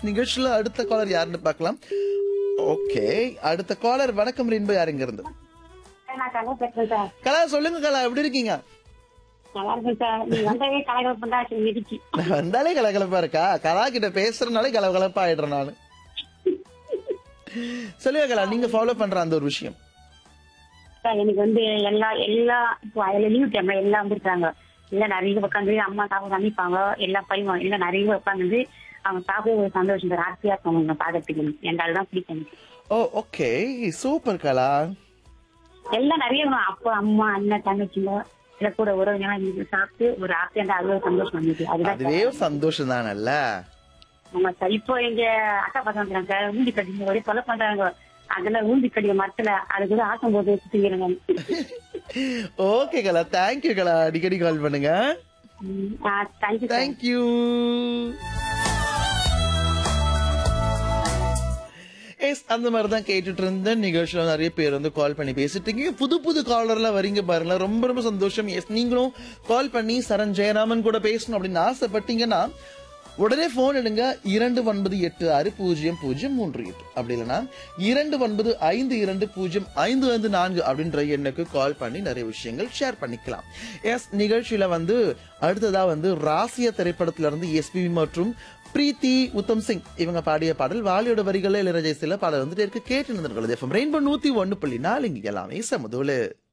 நிகழ்ச்சியில அடுத்த காலர் யாருன்னு பார்க்கலாம் ஓகே அடுத்த காலர் வணக்கம் ரெயின்போ யாருங்க இருந்து நான் கலை பேசுறேன் சார் கலா சொல்லுங்க கலா எப்படி இருக்கீங்க நல்லா இருக்கும் சார் நீ வந்தவே கலகலப்பு தான் சரி மிதிச்சு நான் வந்தாலே கலகலப்பா இருக்கா கலா கிட்ட பேசுறதுனாலே கலகலப்பா ஆயிடுறேன் நானு சொல்லுங்க கலா நீங்க ஃபாலோ பண்ற அந்த ஒரு விஷயம் சார் எனக்கு வந்து எல்லா எல்லா இப்போ அதுல லீவ் டைம்ல எல்லாம் வந்துருக்காங்க எல்லாம் நிறைய உட்காந்து அம்மா சாப்பிட சமைப்பாங்க எல்லாம் பையன் எல்லாம் நிறைய உட்காந்து அவங்க சாப்பிட ஒரு சந்தோஷம் சார் ஹாப்பியா இருக்கும் அவங்க பாக்கிறதுக்கு என் தான் பிடிக்கும் எனக்கு. ஓ ஓகே சூப்பர் கலா எல்லாம் நிறைய வேணும். அப்பா அம்மா அண்ணன் தங்கச்சிங்க இல்ல கூட உறவினங்க நீங்க சாப்பிட்டு ஒரு ஹாப்பியா இருந்தா அது ஒரு சந்தோஷம் வந்துச்சு அதுதான் அதுவே ஒரு சந்தோஷம் தானல்ல ஆமா சார் இப்போ எங்க அக்கா பசங்க சார் ஊந்தி கட்டி ஒரே கொலை பண்றாங்க அதுல ஊந்தி கடிய மரத்துல அது கூட ஆட்டம் போட்டு சுத்திக்கிறேங்க ஓகே கலா தேங்க்யூ கலா அடிக்கடி கால் பண்ணுங்க தேங்க்யூ சார் தேங்க்யூ எஸ் அந்த மாதிரி தான் கேட்டுட்டு இருந்த நிகழ்ச்சியில நிறைய பேர் வந்து கால் பண்ணி பேசிட்டு இருக்கீங்க புது புது காலர்ல வரீங்க பாருங்களேன் ரொம்ப ரொம்ப சந்தோஷம் எஸ் நீங்களும் கால் பண்ணி சரண் ஜெயராமன் கூட பேசணும் அப்படின்னு ஆசைப்பட்டீங்கன்னா உடனே போன் எடுங்க இரண்டு ஒன்பது எட்டு ஆறு பூஜ்ஜியம் பூஜ்ஜியம் மூன்று எட்டு அப்படி இல்லைன்னா இரண்டு ஒன்பது ஐந்து இரண்டு பூஜ்ஜியம் ஐந்து ஐந்து நான்கு அப்படின்ற எண்ணுக்கு கால் பண்ணி நிறைய விஷயங்கள் ஷேர் பண்ணிக்கலாம் எஸ் நிகழ்ச்சியில வந்து அடுத்ததா வந்து ராசிய திரைப்படத்துல இருந்து எஸ்பிபி மற்றும் பிரீத்தி உத்தம் சிங் இவங்க பாடிய பாடல் வாலியோட வரிகளில் இளையராஜா சில பாடல் வந்துட்டு இருக்கு கேட்டு நின்றுள்ளது எஃப்எம் ரெயின்போ நூத்தி ஒன்னு புள்ளி நாலு இங்க எல்லாமே சமதோலு